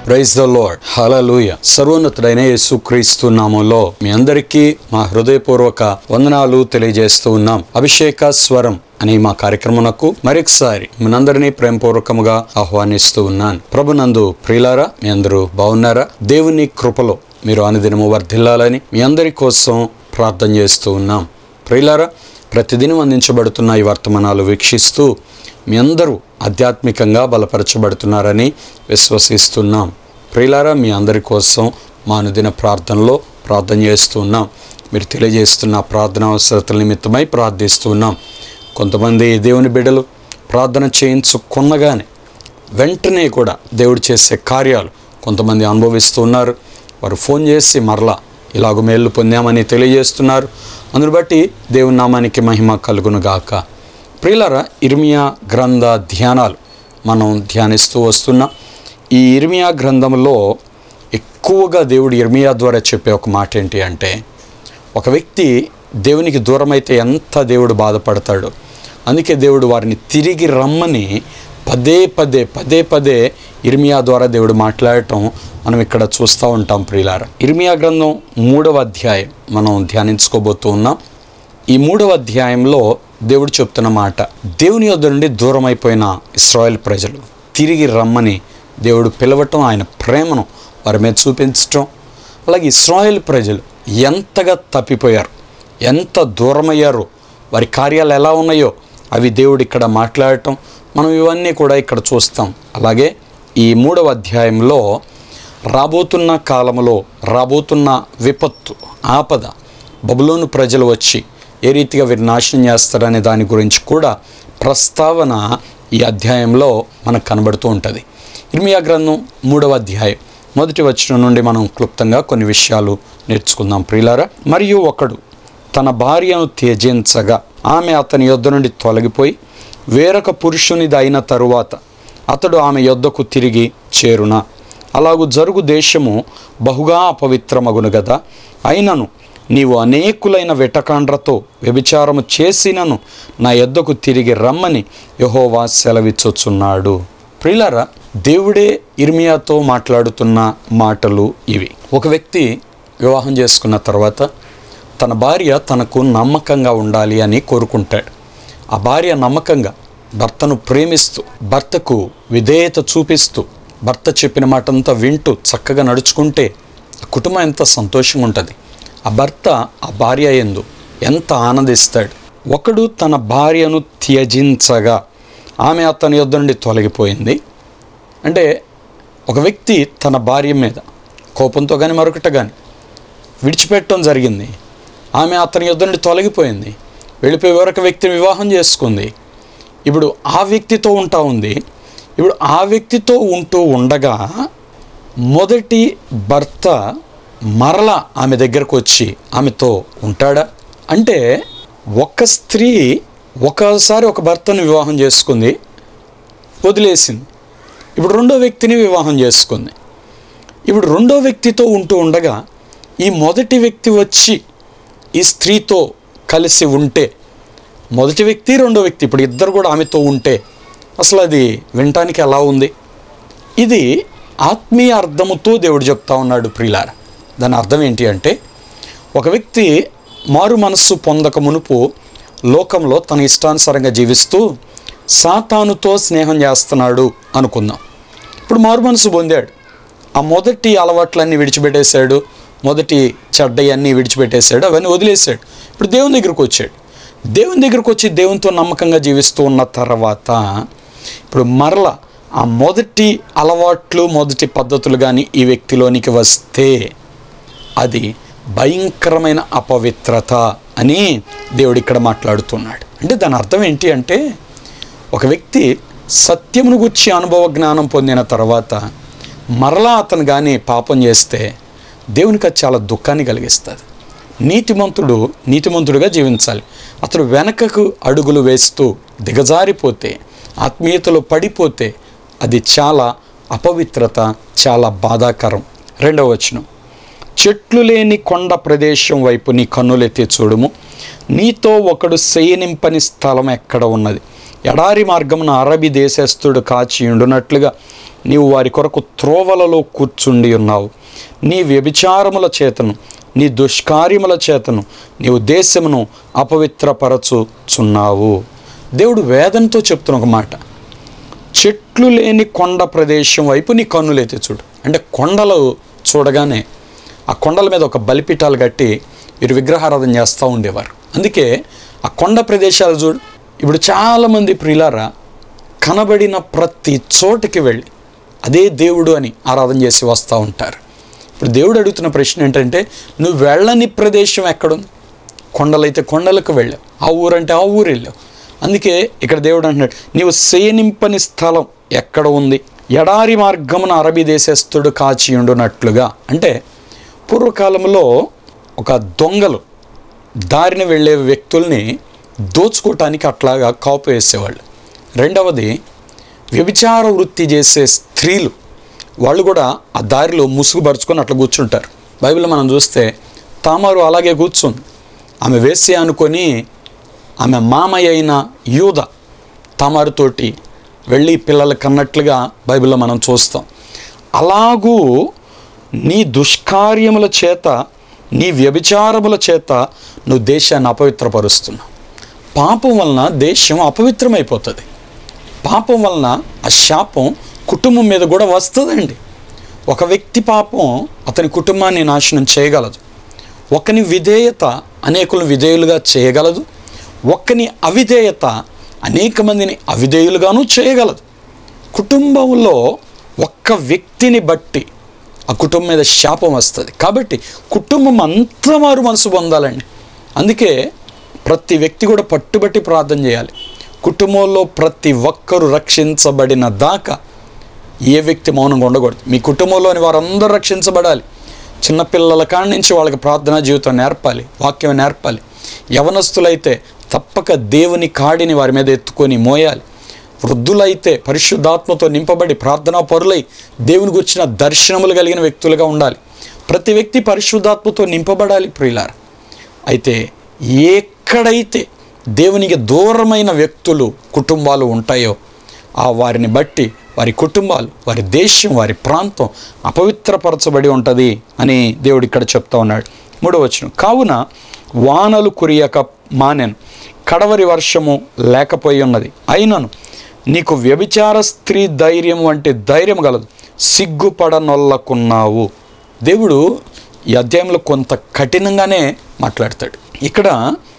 praise the lord హల్లెలూయా సర్వోన్నతుడైన యేసుక్రీస్తు నామంలో మీ అందరికీ మా హృదయపూర్వక వందనాలు తెలియజేస్తూ ఉన్నాం అభిషేక స్వరం అనే మా కార్యక్రమమునకు మరొకసారి మనందరినీ ప్రేమపూర్వకముగా ఆహ్వానిస్తూ ఉన్నాను ప్రభునందు ప్రియులారా మీ అందరూ బాగున్నారా దేవుని కృపలో మీరు అనుదినము వర్ధిల్లాలని మీ అందరి కోసం ప్రార్థన చేస్తూ ఉన్నాం ప్రియులారా ప్రతిదినం అందించబడుతున్న ఈ వర్తమానాలు వీక్షిస్తూ మీ అందరూ ఆధ్యాత్మికంగా బలపరచబడుతున్నారని విశ్వసిస్తున్నాం ప్రియులారా మీ అందరి కోసం మా అనుదిన ప్రార్థనలో ప్రార్థన చేస్తున్నాం మీరు తెలియజేస్తున్న ప్రార్థన అవసరతల నిమిత్తమై ప్రార్థిస్తున్నాం కొంతమంది దేవుని బిడ్డలు ప్రార్థన చేయించుకున్నగానే వెంటనే కూడా దేవుడు చేసే కార్యాలు కొంతమంది అనుభవిస్తూ ఉన్నారు వారు ఫోన్ చేసి మరలా ఇలాగ మేలు పొందామని తెలియజేస్తున్నారు అందును బట్టి దేవుని నామానికి మహిమ కలుగును గాక ప్రియులరా ఇర్మియా గ్రంథ ధ్యానాలు మనం ధ్యానిస్తూ వస్తున్నాం ఈ ఇర్మియా గ్రంథంలో ఎక్కువగా దేవుడు ఇర్మియా ద్వారా చెప్పే ఒక మాట ఏంటి అంటే ఒక వ్యక్తి దేవునికి దూరమైతే ఎంత దేవుడు బాధపడతాడో అందుకే దేవుడు వారిని తిరిగి రమ్మని పదే పదే పదే పదే ఇర్మియా ద్వారా దేవుడు మాట్లాడటం మనం ఇక్కడ చూస్తూ ఉంటాం ప్రియులార ఇర్మియా గ్రంథం మూడవ అధ్యాయం మనం ధ్యానించుకోబోతూ ఉన్నాం ఈ మూడవ అధ్యాయంలో దేవుడు చెప్తున్న మాట దేవుని యొద్ద నుండి దూరం అయిపోయిన ఇస్రాయేల్ ప్రజలు తిరిగి రమ్మని దేవుడు పిలవటం ఆయన ప్రేమను వారి మీద చూపించటం అలాగే ఇస్రాయేల్ ప్రజలు ఎంతగా తప్పిపోయారు ఎంత దూరమయ్యారో వారి కార్యాలు ఎలా ఉన్నాయో అవి దేవుడు ఇక్కడ మాట్లాడటం మనం ఇవన్నీ కూడా ఇక్కడ చూస్తాం అలాగే ఈ మూడవ అధ్యాయంలో రాబోతున్న కాలంలో రాబోతున్న విపత్తు ఆపద బబులోను ప్రజలు వచ్చి ఏ రీతిగా వీరు నాశనం చేస్తారనే దాని గురించి కూడా ప్రస్తావన ఈ అధ్యాయంలో మనకు కనబడుతూ ఉంటుంది ఇర్మియా గ్రంథం మూడవ అధ్యాయం మొదటి వచనం నుండి మనం క్లుప్తంగా కొన్ని విషయాలు నేర్చుకుందాం ప్రియులారా మరియు ఒకడు తన భార్యను త్యజించగా ఆమె అతని యొద్ద నుండి తొలగిపోయి వేరొక పురుషునిది అయిన తరువాత అతడు ఆమె యొద్దకు తిరిగి చేరునా అలాగు జరుగు దేశము బహుగా అపవిత్రమగును గదా అయినను నీవు అనేకులైన వెటకాండ్రతో వ్యభిచారము చేసినను నా యొద్దకు తిరిగి రమ్మని యహోవా సెలవిచ్చొచ్చున్నాడు ప్రియులారా దేవుడే ఇర్మియాతో మాట్లాడుతున్న మాటలు ఇవి ఒక వ్యక్తి వివాహం చేసుకున్న తర్వాత తన భార్య తనకు నమ్మకంగా ఉండాలి అని కోరుకుంటాడు ఆ భార్య నమ్మకంగా భర్తను ప్రేమిస్తూ భర్తకు విధేయత చూపిస్తూ భర్త చెప్పిన మాటంతా వింటూ చక్కగా నడుచుకుంటే ఆ కుటుంబం ఎంత సంతోషంగా ఉంటుంది ఆ భర్త ఆ భార్య ఎందు ఎంత ఆనందిస్తాడు ఒకడు తన భార్యను త్యజించగా ఆమె అతని యొద్ద నుండి తొలగిపోయింది అంటే ఒక వ్యక్తి తన భార్య మీద కోపంతో కానీ మరొకటి కానీ విడిచిపెట్టడం జరిగింది ఆమె అతని యొద్ద నుండి తొలగిపోయింది వెళ్ళిపోయి వేరొక వ్యక్తిని వివాహం చేసుకుంది ఇప్పుడు ఆ వ్యక్తితో ఉంటా ఉంది ఇప్పుడు ఆ వ్యక్తితో ఉంటూ ఉండగా మొదటి భర్త మరల ఆమె దగ్గరకు వచ్చి ఆమెతో ఉంటాడా అంటే ఒక స్త్రీ ఒకసారి ఒక భర్తను వివాహం చేసుకుంది వదిలేసింది ఇప్పుడు రెండో వ్యక్తిని వివాహం చేసుకుంది ఇప్పుడు రెండో వ్యక్తితో ఉంటూ ఉండగా ఈ మొదటి వ్యక్తి వచ్చి ఈ స్త్రీతో కలిసి ఉంటే మొదటి వ్యక్తి రెండో వ్యక్తి ఇప్పుడు ఇద్దరు కూడా ఆమెతో ఉంటే అసలు అది వినటానికి ఎలా ఉంది ఇది ఆత్మీయ అర్థముతో దేవుడు చెప్తా ఉన్నాడు ప్రియులార దాని అర్థం ఏంటి అంటే ఒక వ్యక్తి మారు మనస్సు పొందక మునుపు లోకంలో తన ఇష్టానుసారంగా జీవిస్తూ సాతానుతో స్నేహం చేస్తున్నాడు అనుకుందాం ఇప్పుడు మారు మనసు పొందాడు ఆ మొదటి అలవాట్లన్నీ విడిచిపెట్టేశాడు మొదటి చెడ్డయన్నీ విడిచిపెట్టేశాడు అవన్నీ వదిలేశాడు ఇప్పుడు దేవుని దగ్గరకు వచ్చాడు దేవుని దగ్గరకు వచ్చి దేవునితో నమ్మకంగా జీవిస్తూ ఉన్న తర్వాత ఇప్పుడు మరల ఆ మొదటి అలవాట్లు మొదటి పద్ధతులు కానీ ఈ వ్యక్తిలోనికి వస్తే అది భయంకరమైన అపవిత్రత అని దేవుడు ఇక్కడ మాట్లాడుతున్నాడు అంటే దాని అర్థం ఏంటి అంటే ఒక వ్యక్తి సత్యమును గుర్చి అనుభవ జ్ఞానం పొందిన తర్వాత మరలా అతను కానీ పాపం చేస్తే దేవునికి అది చాలా దుఃఖాన్ని కలిగిస్తుంది నీతిమంతుడు నీతిమంతుడుగా జీవించాలి అతడు వెనకకు అడుగులు వేస్తూ దిగజారిపోతే ఆత్మీయతలో పడిపోతే అది చాలా అపవిత్రత చాలా బాధాకరం రెండవ వచనం చెట్లు లేని కొండ ప్రదేశం వైపు నీ కన్నులెత్తి చూడుము నీతో ఒకడు శయనింపని స్థలం ఎక్కడ ఉన్నది ఎడారి మార్గమున అరబి దేశస్థుడు కాచి ఉండునట్లుగా నీవు వారి కొరకు త్రోవలలో కూర్చుండి ఉన్నావు నీ వ్యభిచారముల చేతను నీ దుష్కార్యముల చేతను నీవు దేశమును అపవిత్రపరచుచున్నావు దేవుడు వేదనతో చెప్తున్న ఒక మాట చెట్లు లేని కొండ ప్రదేశం వైపు నీ కన్నులైతే చూడు అంటే కొండలు చూడగానే ఆ కొండల మీద ఒక బలిపీఠాలు కట్టి వీరు విగ్రహారాధన చేస్తూ ఉండేవారు అందుకే ఆ కొండ ప్రదేశాలు చూడు ఇప్పుడు చాలామంది ప్రియులారా కనబడిన ప్రతి చోటికి వెళ్ళి అదే దేవుడు అని ఆరాధన చేసి వస్తూ ఉంటారు ఇప్పుడు దేవుడు అడుగుతున్న ప్రశ్న ఏంటంటే నువ్వు వెళ్ళని ప్రదేశం ఎక్కడుంది కొండలైతే కొండలకు వెళ్ళావు ఆ ఊరంటే ఆ ఊరు వెళ్ళావు అందుకే ఇక్కడ దేవుడు అంటున్నాడు నీవు సేనింపని స్థలం ఎక్కడ ఉంది ఎడారి మార్గమున అరబీ దేశస్థుడు కాచియుండునట్లుగా అంటే పూర్వకాలంలో ఒక దొంగలు దారిన వెళ్ళే వ్యక్తుల్ని దోచుకోవటానికి అట్లాగా కాపు వేసేవాళ్ళు రెండవది వ్యభిచార వృత్తి చేసే స్త్రీలు వాళ్ళు కూడా ఆ దారిలో ముసుగుపరుచుకొని అట్లా కూర్చుంటారు బైబిల్లో మనం చూస్తే తామారు అలాగే కూర్చుంది ఆమె వేసి అనుకొని ఆమె మామయ్య అయిన యూద తామారుతోటి వెళ్ళి పిల్లలు కన్నట్లుగా బైబిల్లో మనం చూస్తాం అలాగూ నీ దుష్కార్యముల చేత నీ వ్యభిచారముల చేత నువ్వు దేశాన్ని అపవిత్రపరుస్తున్నావు పాపం వలన దేశం అపవిత్రమైపోతుంది పాపం వలన ఆ శాపం కుటుంబం మీద కూడా వస్తుందండి ఒక వ్యక్తి పాపం అతని కుటుంబాన్ని నాశనం చేయగలదు ఒకని విధేయత అనేకులను విధేయులుగా చేయగలదు ఒక్కని అవిధేయత అనేక మందిని అవిధేయులుగాను చేయగలదు కుటుంబంలో ఒక్క వ్యక్తిని బట్టి ఆ కుటుంబం మీద శాపం వస్తుంది కాబట్టి కుటుంబం అంతా మారు మనసు పొందాలండి అందుకే ప్రతి వ్యక్తి కూడా పట్టుబట్టి ప్రార్థన చేయాలి కుటుంబంలో ప్రతి ఒక్కరూ రక్షించబడిన దాకా ఏ వ్యక్తి మౌనంగా ఉండకూడదు మీ కుటుంబంలోని వారందరూ రక్షించబడాలి చిన్నపిల్లల కాడి నుంచి వాళ్ళకి ప్రార్థనా జీవితం నేర్పాలి వాక్యం నేర్పాలి యవనస్తులైతే తప్పక దేవుని కాడిని వారి మీద ఎత్తుకొని మోయాలి వృద్ధులైతే పరిశుద్ధాత్మతో నింపబడి ప్రార్థనా పరులై దేవుని గురించిన దర్శనములు కలిగిన వ్యక్తులుగా ఉండాలి ప్రతి వ్యక్తి పరిశుద్ధాత్మతో నింపబడాలి ప్రియులార అయితే ఎక్కడైతే దేవునికి దూరమైన వ్యక్తులు కుటుంబాలు ఉంటాయో ఆ వారిని బట్టి వారి కుటుంబాలు వారి దేశం వారి ప్రాంతం అపవిత్రపరచబడి ఉంటుంది అని దేవుడు ఇక్కడ చెప్తా ఉన్నాడు మూడో వచనం కావున వానలు కురియక మానెను కడవరి వర్షము లేకపోయి ఉన్నది అయినను నీకు వ్యభిచార స్త్రీ ధైర్యం వంటి ధైర్యం గలదు సిగ్గుపడనొల్లకున్నావు దేవుడు ఈ అధ్యాయంలో కొంత కఠినంగానే మాట్లాడతాడు ఇక్కడ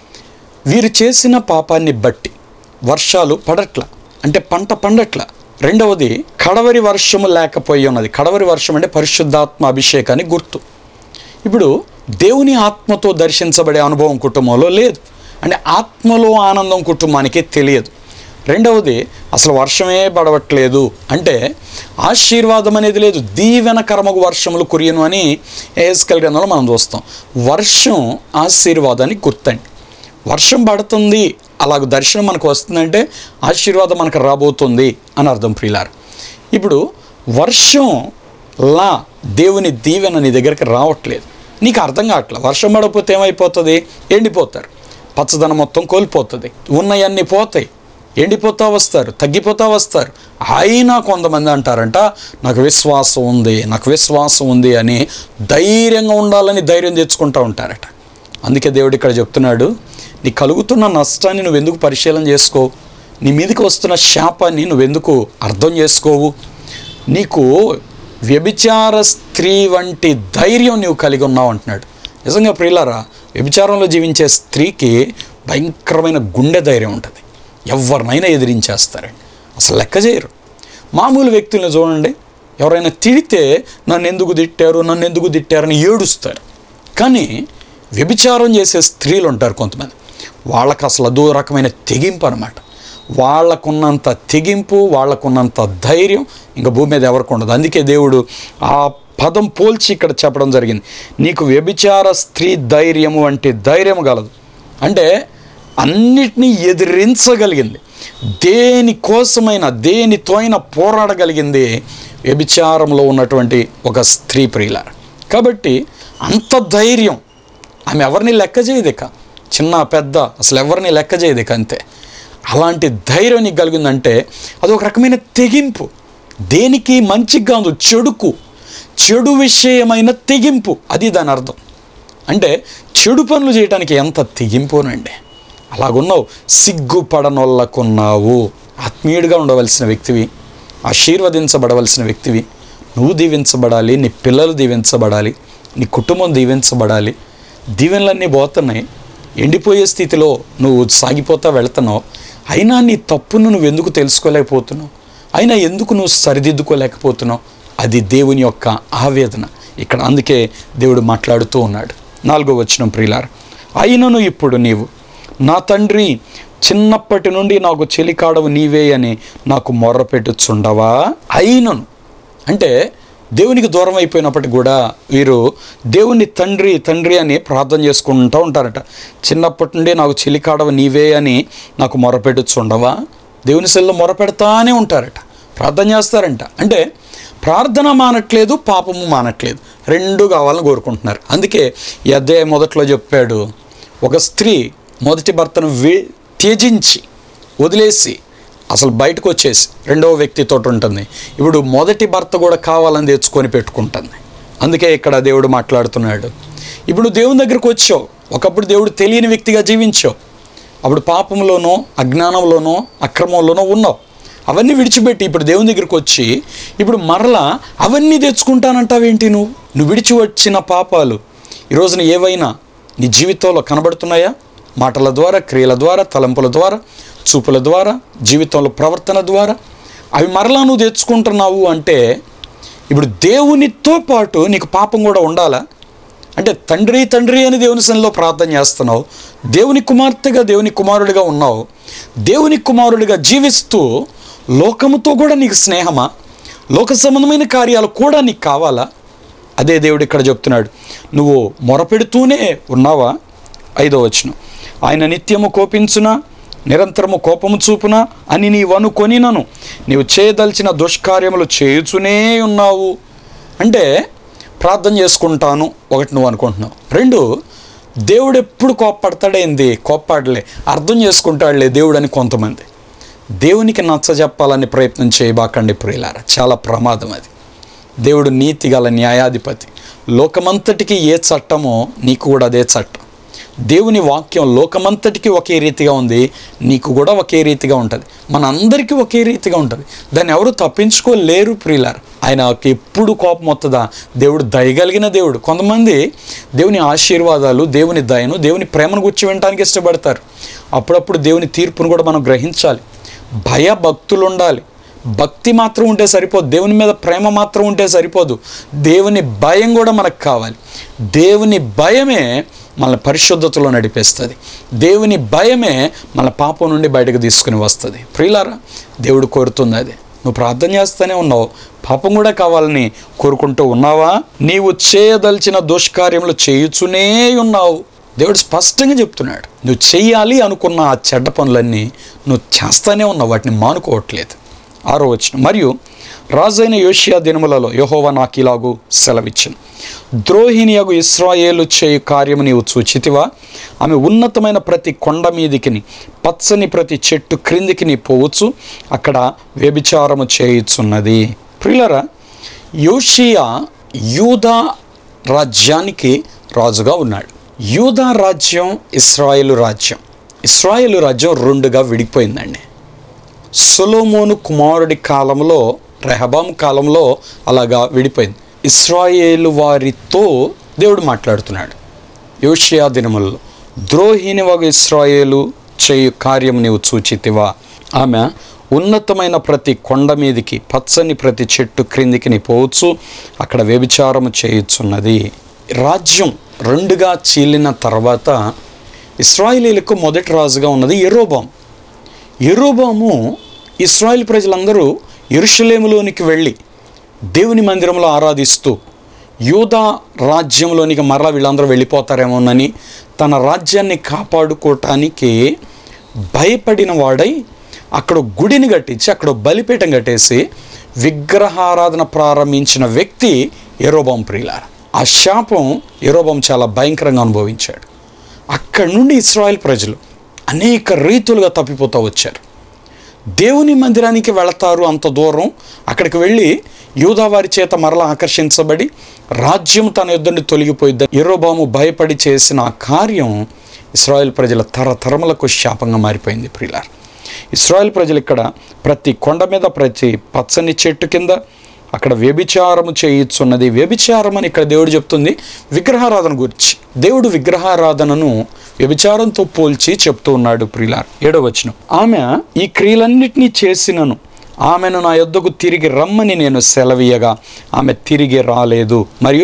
వీరు చేసిన పాపాన్ని బట్టి వర్షాలు పడట్ల అంటే పంట పండట్ల రెండవది కడవరి వర్షము లేకపోయి ఉన్నది కడవరి వర్షం అంటే పరిశుద్ధాత్మ అభిషేకానికి గుర్తు ఇప్పుడు దేవుని ఆత్మతో దర్శించబడే అనుభవం కుటుంబంలో లేదు అంటే ఆత్మలో ఆనందం కుటుంబానికి తెలియదు రెండవది అసలు వర్షమే పడవట్లేదు అంటే ఆశీర్వాదం అనేది లేదు దీవెనకరమగు వర్షములు కురియను అని ఏఎస్కల్ గ్రంథంలో మనం చూస్తాం వర్షం ఆశీర్వాదానికి గుర్తండి వర్షం పడుతుంది అలాగ దర్శనం మనకు వస్తుందంటే ఆశీర్వాదం మనకు రాబోతుంది అని అర్థం ప్రియులారు ఇప్పుడు వర్షం లా దేవుని దీవెన నీ దగ్గరికి రావట్లేదు నీకు అర్థం కావట్లేదు వర్షం పడకపోతే ఏమైపోతుంది ఎండిపోతారు పచ్చదనం మొత్తం కోల్పోతుంది ఉన్నవన్నీ పోతాయి ఎండిపోతా వస్తారు తగ్గిపోతా వస్తారు అయినా కొంతమంది అంటారంట నాకు విశ్వాసం ఉంది నాకు విశ్వాసం ఉంది అని ధైర్యంగా ఉండాలని ధైర్యం తెచ్చుకుంటూ ఉంటారట అందుకే దేవుడు ఇక్కడ చెప్తున్నాడు నీ కలుగుతున్న నష్టాన్ని నువ్వు ఎందుకు పరిశీలన చేసుకో నీ మీదకి వస్తున్న శాపాన్ని నువ్వెందుకు అర్థం చేసుకోవు నీకు వ్యభిచార స్త్రీ వంటి ధైర్యం నీవు కలిగి ఉన్నావు అంటున్నాడు నిజంగా ప్రియులారా వ్యభిచారంలో జీవించే స్త్రీకి భయంకరమైన గుండె ధైర్యం ఉంటుంది ఎవరినైనా ఎదిరించేస్తారండి అసలు లెక్క చేయరు మామూలు వ్యక్తులను చూడండి ఎవరైనా తిడితే నన్ను ఎందుకు తిట్టారు నన్ను ఎందుకు తిట్టారని ఏడుస్తారు కానీ వ్యభిచారం చేసే స్త్రీలు ఉంటారు కొంతమంది వాళ్ళకు అసలు అదో రకమైన తెగింపు అనమాట వాళ్ళకున్నంత తెగింపు వాళ్ళకున్నంత ధైర్యం ఇంకా భూమి మీద ఎవరికి ఉండదు అందుకే దేవుడు ఆ పదం పోల్చి ఇక్కడ చెప్పడం జరిగింది నీకు వ్యభిచార స్త్రీ ధైర్యము అంటే ధైర్యం గలదు అంటే అన్నిటినీ ఎదిరించగలిగింది దేనికోసమైన దేనితో అయినా పోరాడగలిగింది వ్యభిచారంలో ఉన్నటువంటి ఒక స్త్రీ ప్రియుల కాబట్టి అంత ధైర్యం ఆమె ఎవరిని లెక్క చేయదు ఇక చిన్న పెద్ద అసలు ఎవరిని లెక్క చేయదు ఇక అంతే అలాంటి ధైర్యం నీకు కలిగిందంటే అది ఒక రకమైన తెగింపు దేనికి మంచికి కాదు చెడుకు చెడు విషయమైన తెగింపు అది దాని అర్థం అంటే చెడు పనులు చేయడానికి ఎంత తెగింపునండి అలాగున్నావు సిగ్గుపడనొల్లకున్నావు ఆత్మీయుడిగా ఉండవలసిన వ్యక్తివి ఆశీర్వదించబడవలసిన వ్యక్తివి నువ్వు దీవించబడాలి నీ పిల్లలు దీవించబడాలి నీ కుటుంబం దీవించబడాలి దీవెనలన్నీ పోతున్నాయి ఎండిపోయే స్థితిలో నువ్వు సాగిపోతా వెళుతున్నావు అయినా నీ తప్పును నువ్వు ఎందుకు తెలుసుకోలేకపోతున్నావు అయినా ఎందుకు నువ్వు సరిదిద్దుకోలేకపోతున్నావు అది దేవుని యొక్క ఆవేదన ఇక్కడ అందుకే దేవుడు మాట్లాడుతూ ఉన్నాడు నాలుగో వచనం ప్రియులార్ అయినను ఇప్పుడు నీవు నా తండ్రి చిన్నప్పటి నుండి నాకు చెలికాడవు నీవే అని నాకు మొర్రపెట్టుచుండవా అయినను అంటే దేవునికి దూరం అయిపోయినప్పటికి కూడా వీరు దేవుని తండ్రి తండ్రి అని ప్రార్థన చేసుకుంటూ ఉంటారట చిన్నప్పటి నుండి నాకు చెలికాడవ నీవే అని నాకు మొరపెట్టుచుండవా దేవుని సెల్లో మొరపెడతానే ఉంటారట ప్రార్థన చేస్తారంట అంటే ప్రార్థన మానట్లేదు పాపము మానట్లేదు రెండు కావాలని కోరుకుంటున్నారు అందుకే ఈ అధ్యాయం మొదట్లో చెప్పాడు ఒక స్త్రీ మొదటి భర్తను వే త్యజించి వదిలేసి అసలు బయటకు వచ్చేసి రెండవ వ్యక్తితో ఉంటుంది ఇప్పుడు మొదటి భర్త కూడా కావాలని తెచ్చుకొని పెట్టుకుంటుంది అందుకే ఇక్కడ దేవుడు మాట్లాడుతున్నాడు ఇప్పుడు దేవుని దగ్గరకు వచ్చావు ఒకప్పుడు దేవుడు తెలియని వ్యక్తిగా జీవించావు అప్పుడు పాపంలోనో అజ్ఞానంలోనో అక్రమంలోనో ఉన్నావు అవన్నీ విడిచిపెట్టి ఇప్పుడు దేవుని దగ్గరికి వచ్చి ఇప్పుడు మరలా అవన్నీ తెచ్చుకుంటానంటావేంటి నువ్వు నువ్వు విడిచి వచ్చిన పాపాలు ఈ రోజున ఏవైనా నీ జీవితంలో కనబడుతున్నాయా మాటల ద్వారా క్రియల ద్వారా తలంపుల ద్వారా చూపుల ద్వారా జీవితంలో ప్రవర్తన ద్వారా అవి మరలా నువ్వు తెచ్చుకుంటున్నావు అంటే ఇప్పుడు దేవునితో పాటు నీకు పాపం కూడా ఉండాలా అంటే తండ్రి తండ్రి అని దేవుని సన్నిలో ప్రార్థన చేస్తున్నావు దేవుని కుమార్తెగా దేవుని కుమారుడిగా ఉన్నావు దేవుని కుమారుడిగా జీవిస్తూ లోకముతో కూడా నీకు స్నేహమా లోక సంబంధమైన కార్యాలు కూడా నీకు కావాలా అదే దేవుడు ఇక్కడ చెప్తున్నాడు నువ్వు మొరపెడుతూనే ఉన్నావా ఐదో వచనం ఆయన నిత్యము కోపించునా నిరంతరము కోపము చూపున అని నీవు అనుకొనినను నీవు చేయదలిచిన దుష్కార్యములు చేయుచునే ఉన్నావు అంటే ప్రార్థన చేసుకుంటాను ఒకటి నువ్వు అనుకుంటున్నావు రెండు దేవుడు ఎప్పుడు కోప్పడతాడేంది కోప్పాడలే అర్థం చేసుకుంటాడులే దేవుడు అని కొంతమంది దేవునికి నచ్చ చెప్పాలని ప్రయత్నం చేయబాకండి ప్రియులారా చాలా ప్రమాదం అది దేవుడు నీతి గల న్యాయాధిపతి లోకమంతటికి ఏ చట్టమో నీకు కూడా అదే చట్టం దేవుని వాక్యం లోకమంతటికి ఒకే రీతిగా ఉంది నీకు కూడా ఒకే రీతిగా ఉంటుంది మన అందరికీ ఒకే రీతిగా ఉంటుంది దాన్ని ఎవరు తప్పించుకోలేరు ప్రియులారు ఆయనకి ఎప్పుడు కోపం వస్తుందా దేవుడు దయగలిగిన దేవుడు కొంతమంది దేవుని ఆశీర్వాదాలు దేవుని దయను దేవుని ప్రేమను గుర్చి వినడానికి ఇష్టపడతారు అప్పుడప్పుడు దేవుని తీర్పును కూడా మనం గ్రహించాలి భయభక్తులు ఉండాలి భక్తి మాత్రం ఉంటే సరిపోదు దేవుని మీద ప్రేమ మాత్రం ఉంటే సరిపోదు దేవుని భయం కూడా మనకు కావాలి దేవుని భయమే మన పరిశుద్ధతలో నడిపేస్తుంది దేవుని భయమే మన పాపం నుండి బయటకు తీసుకుని వస్తుంది ప్రియులారా దేవుడు కోరుతుంది అది నువ్వు ప్రార్థన చేస్తూనే ఉన్నావు పాపం కూడా కావాలని కోరుకుంటూ ఉన్నావా నీవు చేయదలిచిన దుష్కార్యములు చేయుచునే ఉన్నావు దేవుడు స్పష్టంగా చెప్తున్నాడు నువ్వు చెయ్యాలి అనుకున్న ఆ చెడ్డ పనులన్నీ నువ్వు చేస్తానే ఉన్నావు వాటిని మానుకోవట్లేదు ఆరో వచ్చిన మరియు రాజైన యోషియా దినములలో యహోవా నాకు ఇలాగూ సెలవిచ్చును ద్రోహిణియగు ఇస్రాయేలు చేయు కార్యము నీవు చూచితివా ఆమె ఉన్నతమైన ప్రతి కొండ మీదికిని పచ్చని ప్రతి చెట్టు క్రిందికి నీ పోవచ్చు అక్కడ వ్యభిచారము చేయుచున్నది ప్రియులరా యోషియా యూదా రాజ్యానికి రాజుగా ఉన్నాడు యూదా రాజ్యం ఇస్రాయేలు రాజ్యం ఇస్రాయేలు రాజ్యం రెండుగా విడిపోయిందండి సొలోమోను కుమారుడి కాలంలో రెహబాం కాలంలో అలాగా విడిపోయింది ఇస్రాయేలు వారితో దేవుడు మాట్లాడుతున్నాడు యోషియా దినములలో ద్రోహిని వగ ఇస్రాయేలు చేయు కార్యం నీవు చూచితివా ఆమె ఉన్నతమైన ప్రతి కొండ మీదికి పచ్చని ప్రతి చెట్టు క్రిందికి నీ పోవచ్చు అక్కడ వ్యభిచారము చేయుచున్నది రాజ్యం రెండుగా చీలిన తర్వాత ఇస్రాయేలీలకు మొదటి రాజుగా ఉన్నది ఎరోబాం ఎరోబాము ఇస్రాయేల్ ప్రజలందరూ ఎరుషలేములోనికి వెళ్ళి దేవుని మందిరంలో ఆరాధిస్తూ యూదా రాజ్యంలోనికి మరలా వీళ్ళందరూ వెళ్ళిపోతారేమోనని తన రాజ్యాన్ని కాపాడుకోవటానికి భయపడిన వాడై అక్కడ గుడిని కట్టించి అక్కడ బలిపీఠం కట్టేసి విగ్రహారాధన ప్రారంభించిన వ్యక్తి ఎరోబాం ప్రియులార ఆ శాపం ఎరోబాం చాలా భయంకరంగా అనుభవించాడు అక్కడి నుండి ఇస్రాయల్ ప్రజలు అనేక రీతులుగా తప్పిపోతూ వచ్చారు దేవుని మందిరానికి వెళతారు అంత దూరం అక్కడికి వెళ్ళి యూదావారి చేత మరలా ఆకర్షించబడి రాజ్యం తన యుద్ధ నుండి తొలగిపోయిద్ది ఎరోబాము భయపడి చేసిన ఆ కార్యం ఇస్రాయేల్ ప్రజల తరతరములకు శాపంగా మారిపోయింది ప్రియులార్ ఇస్రాయేల్ ప్రజలు ఇక్కడ ప్రతి కొండ మీద ప్రతి పచ్చని చెట్టు కింద అక్కడ వ్యభిచారము చేయిచున్నది వ్యభిచారం అని ఇక్కడ దేవుడు చెప్తుంది విగ్రహారాధన గురించి దేవుడు విగ్రహారాధనను వ్యభిచారంతో పోల్చి చెప్తూ ఉన్నాడు ప్రియులార్ ఏడో వచనం ఆమె ఈ క్రియలన్నిటినీ చేసినను ఆమెను నా యొద్దకు తిరిగి రమ్మని నేను సెలవీయగా ఆమె తిరిగి రాలేదు మరియు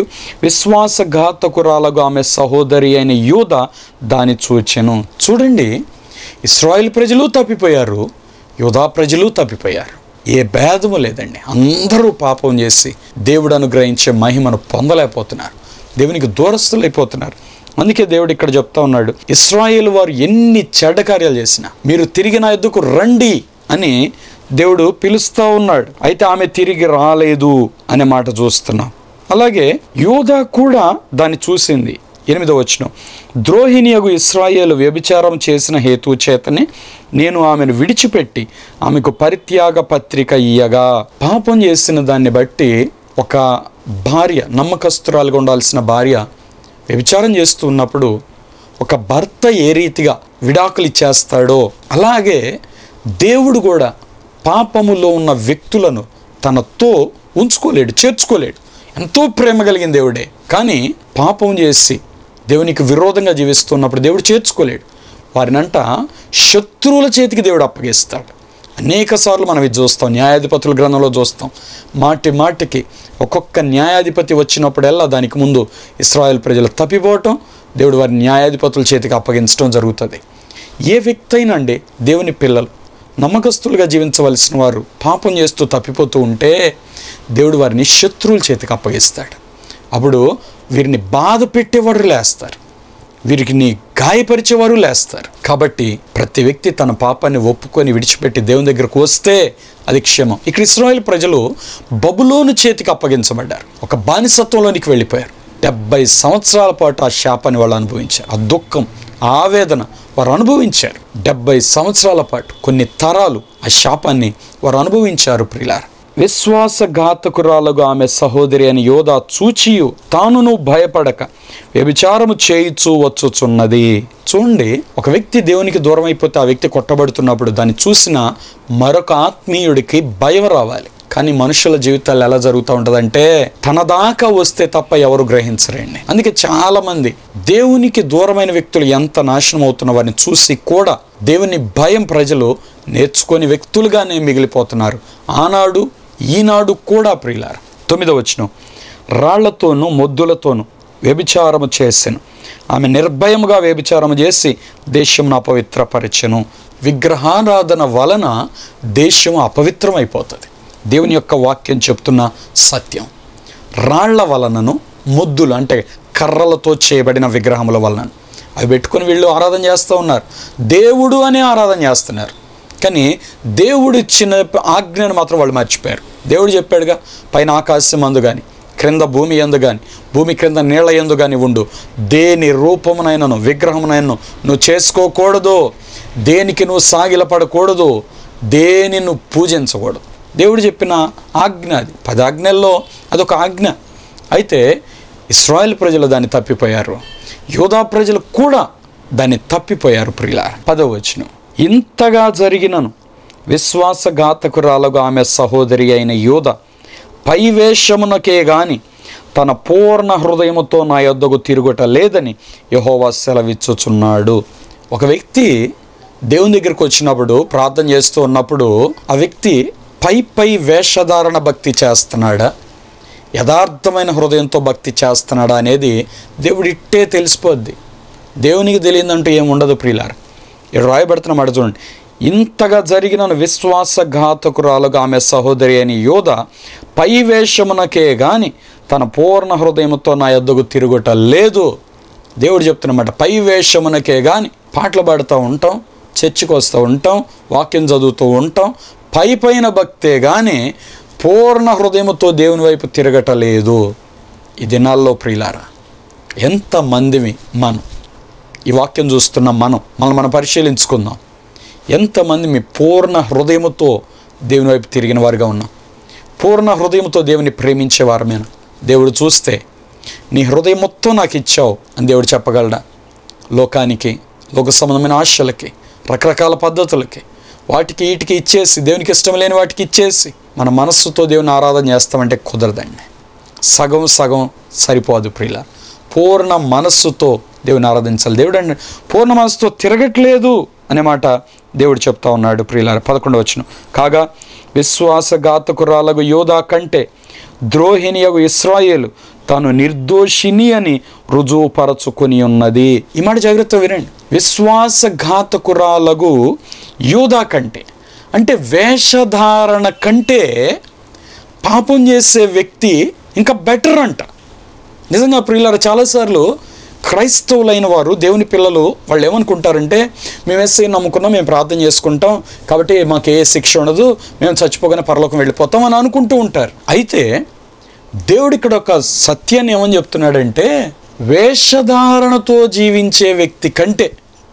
విశ్వాసఘాతకురాలకు ఆమె సహోదరి అయిన యూద దాని చూచెను చూడండి ఇస్రాయిల్ ప్రజలు తప్పిపోయారు యూదా ప్రజలు తప్పిపోయారు ఏ భేదము లేదండి అందరూ పాపం చేసి దేవుడు అనుగ్రహించే మహిమను పొందలేకపోతున్నారు దేవునికి దూరస్తులైపోతున్నారు అందుకే దేవుడు ఇక్కడ చెప్తా ఉన్నాడు ఇస్రాయేల్ వారు ఎన్ని చెడ్డ కార్యాలు చేసినా మీరు తిరిగి నా ఎద్దుకు రండి అని దేవుడు పిలుస్తూ ఉన్నాడు అయితే ఆమె తిరిగి రాలేదు అనే మాట చూస్తున్నాం అలాగే యోధా కూడా దాన్ని చూసింది ఎనిమిదో వచనం ద్రోహిణియగు ఇస్రాయేలు వ్యభిచారం చేసిన హేతు చేతనే నేను ఆమెను విడిచిపెట్టి ఆమెకు పరిత్యాగ పత్రిక ఇయ్యగా పాపం చేసిన దాన్ని బట్టి ఒక భార్య నమ్మకస్తురాలుగా ఉండాల్సిన భార్య వ్యభిచారం చేస్తూ ఉన్నప్పుడు ఒక భర్త ఏ రీతిగా విడాకులు ఇచ్చేస్తాడో అలాగే దేవుడు కూడా పాపములో ఉన్న వ్యక్తులను తనతో ఉంచుకోలేడు చేర్చుకోలేడు ఎంతో ప్రేమ కలిగిన దేవుడే కానీ పాపం చేసి దేవునికి విరోధంగా జీవిస్తున్నప్పుడు దేవుడు చేర్చుకోలేడు వారినంట శత్రువుల చేతికి దేవుడు అప్పగిస్తాడు అనేక సార్లు మనం ఇది చూస్తాం న్యాయాధిపతుల గ్రంథంలో చూస్తాం మాటి మాటికి ఒక్కొక్క న్యాయాధిపతి వచ్చినప్పుడల్లా దానికి ముందు ఇస్రాయేల్ ప్రజలు తప్పిపోవటం దేవుడు వారి న్యాయాధిపతుల చేతికి అప్పగించడం జరుగుతుంది ఏ వ్యక్తి అయినా అండి దేవుని పిల్లలు నమ్మకస్తులుగా జీవించవలసిన వారు పాపం చేస్తూ తప్పిపోతూ ఉంటే దేవుడు వారిని శత్రువుల చేతికి అప్పగిస్తాడు అప్పుడు వీరిని బాధ పెట్టేవారు లేస్తారు వీరికి నీ గాయపరిచేవారు లేస్తారు కాబట్టి ప్రతి వ్యక్తి తన పాపాన్ని ఒప్పుకొని విడిచిపెట్టి దేవుని దగ్గరకు వస్తే అది క్షేమం ఇక్కడ ఇస్రాయేల్ ప్రజలు బబులోను చేతికి అప్పగించబడ్డారు ఒక బానిసత్వంలోనికి వెళ్ళిపోయారు డెబ్బై సంవత్సరాల పాటు ఆ శాపాన్ని వాళ్ళు అనుభవించారు ఆ దుఃఖం ఆ ఆవేదన వారు అనుభవించారు డెబ్బై సంవత్సరాల పాటు కొన్ని తరాలు ఆ శాపాన్ని వారు అనుభవించారు ప్రిలార్ విశ్వాసఘాతకురాలుగా ఆమె సహోదరి అని యోధ చూచియు తానును భయపడక వ్యభిచారము చేయిచూ వచ్చుచున్నది చూడండి ఒక వ్యక్తి దేవునికి దూరం అయిపోతే ఆ వ్యక్తి కొట్టబడుతున్నప్పుడు దాన్ని చూసిన మరొక ఆత్మీయుడికి భయం రావాలి కానీ మనుషుల జీవితాలు ఎలా జరుగుతూ ఉంటుందంటే తన దాకా వస్తే తప్ప ఎవరు గ్రహించరండి అందుకే చాలా మంది దేవునికి దూరమైన వ్యక్తులు ఎంత నాశనం అవుతున్న వారిని చూసి కూడా దేవుని భయం ప్రజలు నేర్చుకొని వ్యక్తులుగానే మిగిలిపోతున్నారు ఆనాడు ఈనాడు కూడా ప్రియులారు తొమ్మిదో వచనం రాళ్లతోనూ మొద్దులతోనూ వ్యభిచారము చేసెను ఆమె నిర్భయముగా వ్యభిచారము చేసి దేశమును అపవిత్రపరిచెను విగ్రహారాధన వలన దేశం అపవిత్రమైపోతుంది దేవుని యొక్క వాక్యం చెప్తున్న సత్యం రాళ్ల వలనను ముద్దులు అంటే కర్రలతో చేయబడిన విగ్రహముల వలన అవి పెట్టుకొని వీళ్ళు ఆరాధన చేస్తూ ఉన్నారు దేవుడు అనే ఆరాధన చేస్తున్నారు కానీ దేవుడు ఇచ్చిన ఆజ్ఞను మాత్రం వాళ్ళు మర్చిపోయారు దేవుడు చెప్పాడుగా పైన ఆకాశం అందు కానీ క్రింద భూమి ఎందు కానీ భూమి క్రింద నీళ్ల ఎందు కానీ ఉండు దేని రూపమునైనను విగ్రహమునైనను నువ్వు చేసుకోకూడదు దేనికి నువ్వు సాగిలపడకూడదు దేని నువ్వు పూజించకూడదు దేవుడు చెప్పిన ఆజ్ఞ అది పది ఆజ్ఞల్లో అదొక ఆజ్ఞ అయితే ఇస్రాయల్ ప్రజలు దాన్ని తప్పిపోయారు యూదా ప్రజలు కూడా దాన్ని తప్పిపోయారు ప్రియుల పదవచ్చును ఇంతగా జరిగినను విశ్వాసఘాతకురాలుగా ఆమె సహోదరి అయిన యూద పైవేషమునకే గాని తన పూర్ణ హృదయముతో నా యొద్దకు తిరుగుట లేదని యహోవా సెలవిచ్చుచున్నాడు ఒక వ్యక్తి దేవుని దగ్గరికి వచ్చినప్పుడు ప్రార్థన చేస్తూ ఉన్నప్పుడు ఆ వ్యక్తి పై పై వేషధారణ భక్తి చేస్తున్నాడా యథార్థమైన హృదయంతో భక్తి చేస్తున్నాడా అనేది దేవుడు ఇట్టే తెలిసిపోద్ది దేవునికి తెలియదంటూ ఏముండదు ప్రియులార ఇక్కడ రాయబడుతున్న మాట చూడండి ఇంతగా జరిగిన విశ్వాసఘాతకురాలుగా ఆమె సహోదరి అని యోధ పై వేషమునకే గాని తన పూర్ణ హృదయముతో నా యొద్దకు తిరుగుట లేదు దేవుడు చెప్తున్నమాట పై వేషమునకే గాని పాటలు పాడుతూ ఉంటాం చర్చికి వస్తూ ఉంటాం వాక్యం చదువుతూ ఉంటాం పై పైన భక్తే కానీ పూర్ణ హృదయముతో దేవుని వైపు తిరగటలేదు ఈ దినాల్లో ప్రియులారా ఎంతమందివి మనం ఈ వాక్యం చూస్తున్న మనం మనం మనం పరిశీలించుకుందాం ఎంతమంది మీ పూర్ణ హృదయముతో దేవుని వైపు తిరిగిన వారుగా ఉన్నాం పూర్ణ హృదయంతో దేవుని ప్రేమించేవారమేనా దేవుడు చూస్తే నీ హృదయం మొత్తం నాకు ఇచ్చావు అని దేవుడు చెప్పగలడా లోకానికి లోక సంబంధమైన ఆశలకి రకరకాల పద్ధతులకి వాటికి వీటికి ఇచ్చేసి దేవునికి ఇష్టం లేని వాటికి ఇచ్చేసి మన మనస్సుతో దేవుని ఆరాధన చేస్తామంటే కుదరదండి సగం సగం సరిపోదు ప్రియుల పూర్ణ మనస్సుతో దేవుని ఆరాధించాలి దేవుడు అంటే పూర్ణ మనస్సుతో తిరగట్లేదు అనే మాట దేవుడు చెప్తా ఉన్నాడు ప్రియుల పదకొండు వచ్చిన కాగా విశ్వాసఘాతకురాలకు యోధా కంటే ద్రోహిణియగు ఇస్రాయేలు తాను నిర్దోషిని అని రుజువుపరచుకొని ఉన్నది ఈ మాట జాగ్రత్త వినండి విశ్వాసఘాతకురాలగు యోధా కంటే అంటే వేషధారణ కంటే పాపం చేసే వ్యక్తి ఇంకా బెటర్ అంట నిజంగా ప్రియులారా చాలాసార్లు క్రైస్తవులైన వారు దేవుని పిల్లలు వాళ్ళు ఏమనుకుంటారంటే మేము ఎస్ఐ నమ్ముకున్నాం మేము ప్రార్థన చేసుకుంటాం కాబట్టి మాకు ఏ శిక్ష ఉండదు మేము చచ్చిపోగానే పరలోకం వెళ్ళిపోతాం అని అనుకుంటూ ఉంటారు అయితే దేవుడు ఇక్కడ ఒక సత్యాన్ని ఏమని చెప్తున్నాడంటే వేషధారణతో జీవించే వ్యక్తి కంటే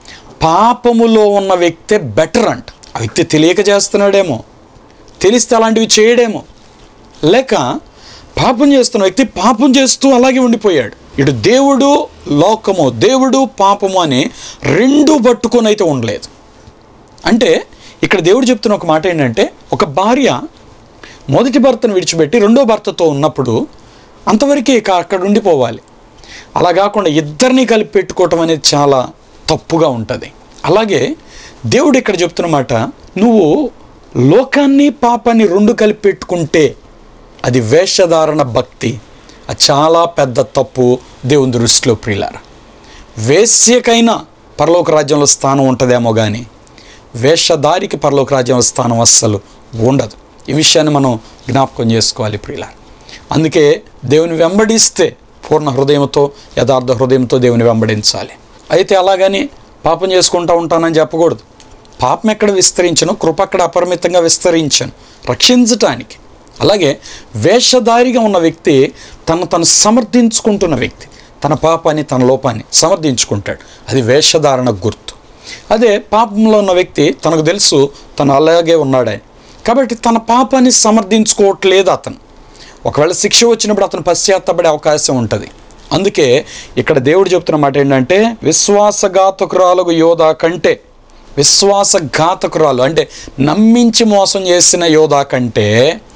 పాపములో ఉన్న వ్యక్తే బెటర్ అంట ఆ వ్యక్తి తెలియక చేస్తున్నాడేమో తెలిస్తే అలాంటివి చేయడేమో లేక పాపం చేస్తున్న వ్యక్తి పాపం చేస్తూ అలాగే ఉండిపోయాడు ఇటు దేవుడు లోకము దేవుడు పాపము అని రెండు పట్టుకొని అయితే ఉండలేదు అంటే ఇక్కడ దేవుడు చెప్తున్న ఒక మాట ఏంటంటే ఒక భార్య మొదటి భర్తను విడిచిపెట్టి రెండో భర్తతో ఉన్నప్పుడు అంతవరకే ఇక అక్కడ ఉండిపోవాలి అలా కాకుండా ఇద్దరిని కలిపి పెట్టుకోవటం అనేది చాలా తప్పుగా ఉంటుంది అలాగే దేవుడు ఇక్కడ చెప్తున్న మాట నువ్వు లోకాన్ని పాపాన్ని రెండు కలిపి పెట్టుకుంటే అది వేషధారణ భక్తి అది చాలా పెద్ద తప్పు దేవుని దృష్టిలో ప్రియులార వేశ్యకైనా పరలోక రాజ్యంలో స్థానం ఉంటుందేమో కానీ వేషధారికి పరలోక రాజ్యంలో స్థానం అస్సలు ఉండదు ఈ విషయాన్ని మనం జ్ఞాపకం చేసుకోవాలి ప్రియులార అందుకే దేవుని వెంబడిస్తే పూర్ణ హృదయంతో యథార్థ హృదయంతో దేవుని వెంబడించాలి అయితే అలాగని పాపం చేసుకుంటా ఉంటానని చెప్పకూడదు పాపం ఎక్కడ విస్తరించను కృప అక్కడ అపరిమితంగా విస్తరించను రక్షించటానికి అలాగే వేషధారిగా ఉన్న వ్యక్తి తను తను సమర్థించుకుంటున్న వ్యక్తి తన పాపాన్ని తన లోపాన్ని సమర్థించుకుంటాడు అది వేషధారణ గుర్తు అదే పాపంలో ఉన్న వ్యక్తి తనకు తెలుసు తను అలాగే ఉన్నాడని కాబట్టి తన పాపాన్ని సమర్థించుకోవట్లేదు అతను ఒకవేళ శిక్ష వచ్చినప్పుడు అతను పశ్చాత్తపడే అవకాశం ఉంటుంది అందుకే ఇక్కడ దేవుడు చెప్తున్న మాట ఏంటంటే విశ్వాసఘాతకురాలకు యోధా కంటే విశ్వాసఘాతకురాలు అంటే నమ్మించి మోసం చేసిన యోధా కంటే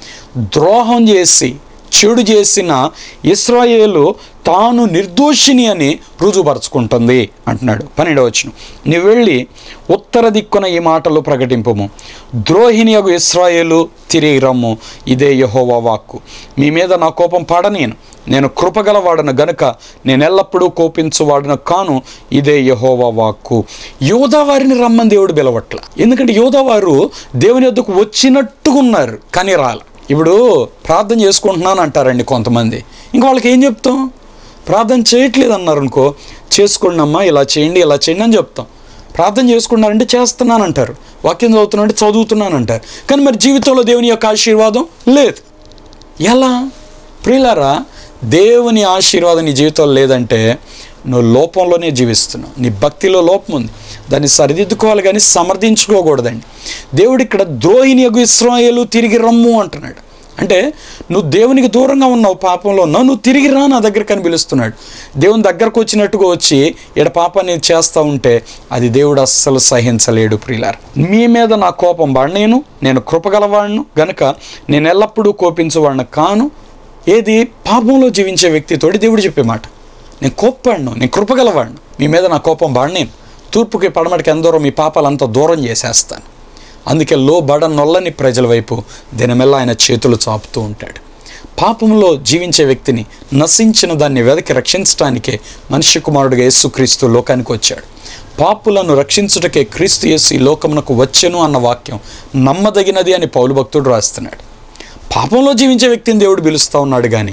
ద్రోహం చేసి చెడు చేసిన ఇస్రాయేలు తాను నిర్దోషిని అని రుజుపరుచుకుంటుంది అంటున్నాడు పన్నెండవచ్చును నీవు వెళ్ళి ఉత్తర దిక్కున ఈ మాటలు ప్రకటింపము ద్రోహిణి యగు ఇస్రాయేలు తిరిగి రమ్ము ఇదే యహోవా వాక్కు మీ మీద నా కోపం పడనేను నేను కృపగలవాడను గనుక నేను ఎల్లప్పుడూ కోపించువాడను కాను ఇదే యహోవా వాక్కు యోధావారిని రమ్మని దేవుడు పిలవట్ల ఎందుకంటే యోధావారు దేవుని యొద్దకు వచ్చినట్టుగా ఉన్నారు కానీ రాల ఇప్పుడు ప్రార్థన చేసుకుంటున్నాను అంటారండి కొంతమంది ఇంకా వాళ్ళకి ఏం చెప్తాం ప్రార్థన చేయట్లేదు అన్నారు అనుకో చేసుకోండి అమ్మా ఇలా చేయండి ఇలా చేయండి అని చెప్తాం ప్రార్థన చేసుకున్నారంటే చేస్తున్నాను అంటారు వాక్యం చదువుతున్నానంటే చదువుతున్నాను అంటారు కానీ మరి జీవితంలో దేవుని యొక్క ఆశీర్వాదం లేదు ఎలా ప్రియులారా దేవుని ఆశీర్వాదం నీ జీవితంలో లేదంటే నువ్వు లోపంలోనే జీవిస్తున్నావు నీ భక్తిలో లోపం ఉంది దాన్ని సరిదిద్దుకోవాలి కానీ సమర్థించుకోకూడదండి దేవుడు ఇక్కడ ద్రోహిని యగు ఇస్రాయేలు తిరిగి రమ్ము అంటున్నాడు అంటే నువ్వు దేవునికి దూరంగా ఉన్నావు పాపంలో ఉన్నావు నువ్వు తిరిగి రా నా దగ్గరికి అని పిలుస్తున్నాడు దేవుని దగ్గరకు వచ్చినట్టుగా వచ్చి ఇక్కడ పాపాన్ని చేస్తూ ఉంటే అది దేవుడు అస్సలు సహించలేడు ప్రియులార్ మీ మీద నా కోపం పడనేను నేను కృపగలవాడును గనుక నేను ఎల్లప్పుడూ కోపించేవాడిని కాను ఏది పాపంలో జీవించే వ్యక్తితోటి దేవుడు చెప్పే మాట నేను కోప్పాడును నేను కృపగలవాడిను మీ మీద నా కోపం పడనేను తూర్పుకి పడమటికి ఎందరో మీ పాపాలంతా దూరం చేసేస్తాను అందుకే లో బడ నొల్లని ప్రజల వైపు దినమెల్లా ఆయన చేతులు చాపుతూ ఉంటాడు పాపంలో జీవించే వ్యక్తిని నశించిన దాన్ని వెదకి రక్షించడానికే మనిషి కుమారుడిగా యేసుక్రీస్తు లోకానికి వచ్చాడు పాపులను రక్షించుటకే క్రీస్తు యేసు ఈ లోకమునకు వచ్చెను అన్న వాక్యం నమ్మదగినది అని పౌలు భక్తుడు రాస్తున్నాడు పాపంలో జీవించే వ్యక్తిని దేవుడు పిలుస్తూ ఉన్నాడు కానీ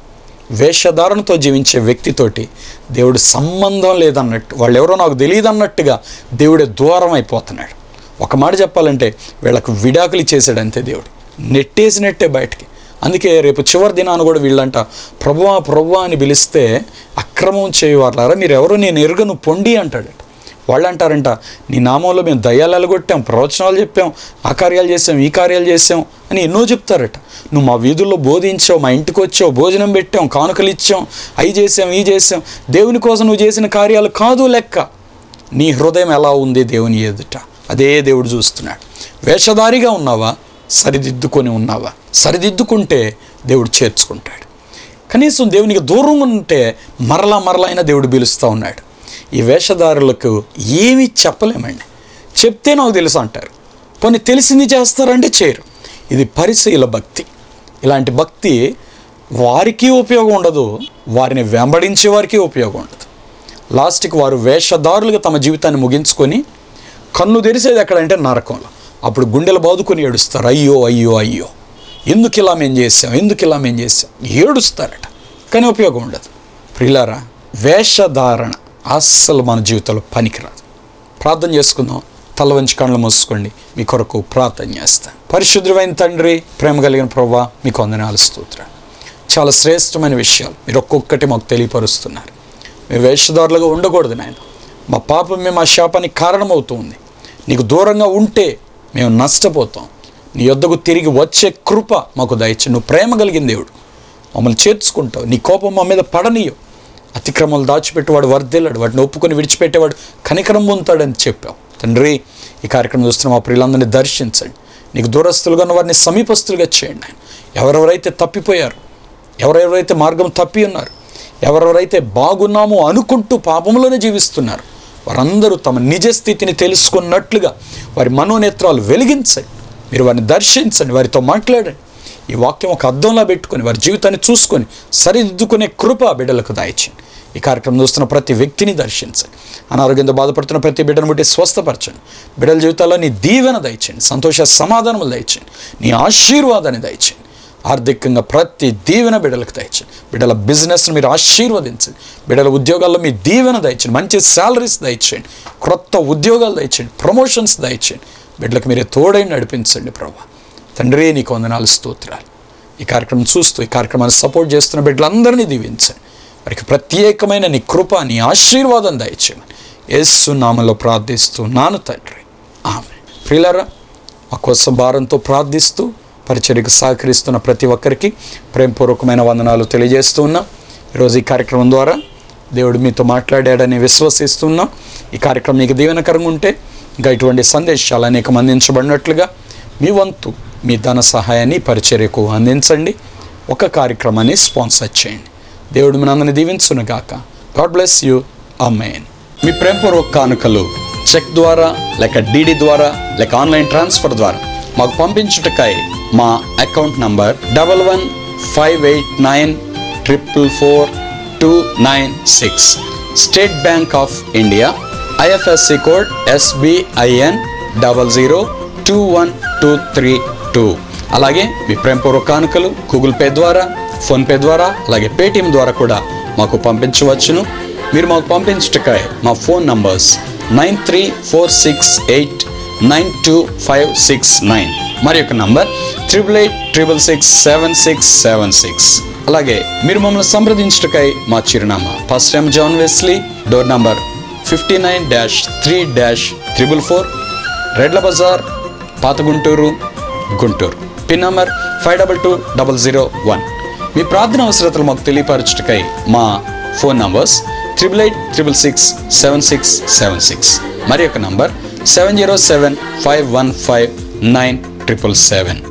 వేషధారణతో జీవించే వ్యక్తితోటి దేవుడు సంబంధం లేదన్నట్టు వాళ్ళు ఎవరో నాకు తెలియదు అన్నట్టుగా దేవుడే దూరం అయిపోతున్నాడు ఒక మాట చెప్పాలంటే వీళ్ళకు విడాకులు ఇచ్చేసాడు అంతే దేవుడు నెట్టేసినట్టే బయటికి అందుకే రేపు చివరి దినాన్ని కూడా వీళ్ళంట ప్రభువా ప్రభువా అని పిలిస్తే అక్రమం చేయవారులారా మీరు ఎవరో నేను ఎరుగను పొండి అంటాడు వాళ్ళు అంటారంట నీ నామంలో మేము దయ్యాలు కొట్టాం ప్రవచనాలు చెప్పాం ఆ కార్యాలు చేసాం ఈ కార్యాలు చేసాం అని ఎన్నో చెప్తారట నువ్వు మా వీధుల్లో బోధించావు మా ఇంటికి వచ్చావు భోజనం పెట్టాం కానుకలు ఇచ్చాం అవి చేసాం ఈ చేసాం దేవుని కోసం నువ్వు చేసిన కార్యాలు కాదు లెక్క నీ హృదయం ఎలా ఉంది దేవుని ఎదుట అదే దేవుడు చూస్తున్నాడు వేషధారిగా ఉన్నావా సరిదిద్దుకొని ఉన్నావా సరిదిద్దుకుంటే దేవుడు చేర్చుకుంటాడు కనీసం దేవునికి దూరంగా ఉంటే మరలా మరలా అయినా దేవుడు పిలుస్తూ ఉన్నాడు ఈ వేషధారులకు ఏమీ చెప్పలేమండి చెప్తే నాకు తెలుసు అంటారు పోనీ తెలిసింది చేస్తారంటే చేయరు ఇది పరిశీల భక్తి ఇలాంటి భక్తి వారికి ఉపయోగం ఉండదు వారిని వెంబడించే వారికి ఉపయోగం ఉండదు లాస్ట్కి వారు వేషధారులుగా తమ జీవితాన్ని ముగించుకొని కన్ను తెరిసేది ఎక్కడంటే నరకంలో అప్పుడు గుండెలు బాదుకొని ఏడుస్తారు అయ్యో అయ్యో అయ్యో ఎందుకు ఇలా మేము చేసాం ఎందుకు ఇలా మేము చేసాం ఏడుస్తారట కానీ ఉపయోగం ఉండదు ప్రిలారా వేషధారణ అస్సలు మన జీవితంలో పనికిరాదు ప్రార్థన చేసుకుందాం తల వంచి కళ్ళు మూసుకోండి మీ కొరకు ప్రార్థన చేస్తాను పరిశుద్ధమైన తండ్రి ప్రేమ కలిగిన ప్రభా మీకు వందనాలు స్తోత్ర చాలా శ్రేష్టమైన విషయాలు మీరు ఒక్కొక్కటి మాకు తెలియపరుస్తున్నారు మేము వేషధారులుగా ఉండకూడదు నాయన మా పాపమే మా శాపానికి కారణమవుతుంది నీకు దూరంగా ఉంటే మేము నష్టపోతాం నీ యొద్దకు తిరిగి వచ్చే కృప మాకు దయచి నువ్వు ప్రేమ కలిగిన దేవుడు మమ్మల్ని చేర్చుకుంటావు నీ కోపం మా మీద పడనీయవు అతిక్రమాలు దాచిపెట్టేవాడు వర్ధిల్లాడు వాటిని ఒప్పుకొని విడిచిపెట్టేవాడు కనికరం పొందుతాడని చెప్పావు తండ్రి ఈ కార్యక్రమం చూస్తున్న మా ప్రియులందరినీ దర్శించండి నీకు దూరస్తులుగా ఉన్న వారిని సమీపస్తులుగా చేయండి ఆయన ఎవరెవరైతే తప్పిపోయారు ఎవరెవరైతే మార్గం తప్పి ఉన్నారు ఎవరెవరైతే బాగున్నామో అనుకుంటూ పాపంలోనే జీవిస్తున్నారు వారందరూ తమ నిజ స్థితిని తెలుసుకున్నట్లుగా వారి మనోనేత్రాలు వెలిగించండి మీరు వారిని దర్శించండి వారితో మాట్లాడండి ఈ వాక్యం ఒక అద్దంలా పెట్టుకొని వారి జీవితాన్ని చూసుకొని సరిదిద్దుకునే కృప బిడ్డలకు దాయిచ్చండి ఈ కార్యక్రమం చూస్తున్న ప్రతి వ్యక్తిని దర్శించండి అనారోగ్యంతో బాధపడుతున్న ప్రతి బిడ్డను బట్టి స్వస్థపరచండి బిడ్డల జీవితాల్లో నీ దీవెన దయచండి సంతోష సమాధానములు దయచండి నీ ఆశీర్వాదాన్ని దయచండి ఆర్థికంగా ప్రతి దీవెన బిడ్డలకు దయచండి బిడ్డల బిజినెస్ని మీరు ఆశీర్వదించండి బిడ్డల ఉద్యోగాల్లో మీ దీవెన దయచండి మంచి శాలరీస్ దయచేయండి క్రొత్త ఉద్యోగాలు దయచేయండి ప్రమోషన్స్ దయచేయండి బిడ్డలకు మీరే తోడై నడిపించండి ప్రభా తండ్రి నీకు వందనాలు స్తోత్రాలు ఈ కార్యక్రమం చూస్తూ ఈ కార్యక్రమాన్ని సపోర్ట్ చేస్తున్న బిడ్డలందరినీ దీవించండి వారికి ప్రత్యేకమైన నీ కృప నీ ఆశీర్వాదం దయచేయమని యేసు నామంలో ప్రార్థిస్తూ నాను తండ్రి ఆమె ప్రియులరా మా కోసం భారంతో ప్రార్థిస్తూ పరిచర్యకు సహకరిస్తున్న ప్రతి ఒక్కరికి ప్రేమపూర్వకమైన వందనాలు తెలియజేస్తూ ఉన్నాం ఈరోజు ఈ కార్యక్రమం ద్వారా దేవుడు మీతో మాట్లాడాడని విశ్వసిస్తున్నాం ఈ కార్యక్రమం మీకు దీవెనకరంగా ఉంటే ఇంకా ఇటువంటి సందేశాలు అనేకం అందించబడినట్లుగా మీ వంతు మీ ధన సహాయాన్ని పరిచర్యకు అందించండి ఒక కార్యక్రమాన్ని స్పాన్సర్ చేయండి దేవుడు మనందరిని దీవించునుగాక గాడ్ బ్లెస్ యూ అమ్మేన్ మీ ప్రేమపూర్వక కానుకలు చెక్ ద్వారా లేక డీడీ ద్వారా లేక ఆన్లైన్ ట్రాన్స్ఫర్ ద్వారా మాకు పంపించుటకై మా account number double one five eight nine triple four two nine six State Bank of India IFSC code SBIN double zero two one two three two అలాగే మీ ప్రేమపూర్వక కానుకలు గూగుల్ పే ద్వారా ఫోన్పే ద్వారా అలాగే పేటిఎం ద్వారా కూడా మాకు పంపించవచ్చును మీరు మాకు పంపించుటకై మా phone numbers nine three four six eight nine two five six nine మరి యొక్క number triple eight triple six seven six seven six అలాగే మీరు మమ్మల్ని సంప్రదించుటకై మా చిరునామా first time John Wesley door number fifty nine dash three dash triple four రెడ్ల బజార్ పాత Guntur Guntur pin number five double two double zero one మీ ప్రార్థన అవసరతలు మాకు తెలియపరచుటకై మా phone numbers triple eight triple six seven six seven six మరి యొక్క number seven zero seven five one five nine triple seven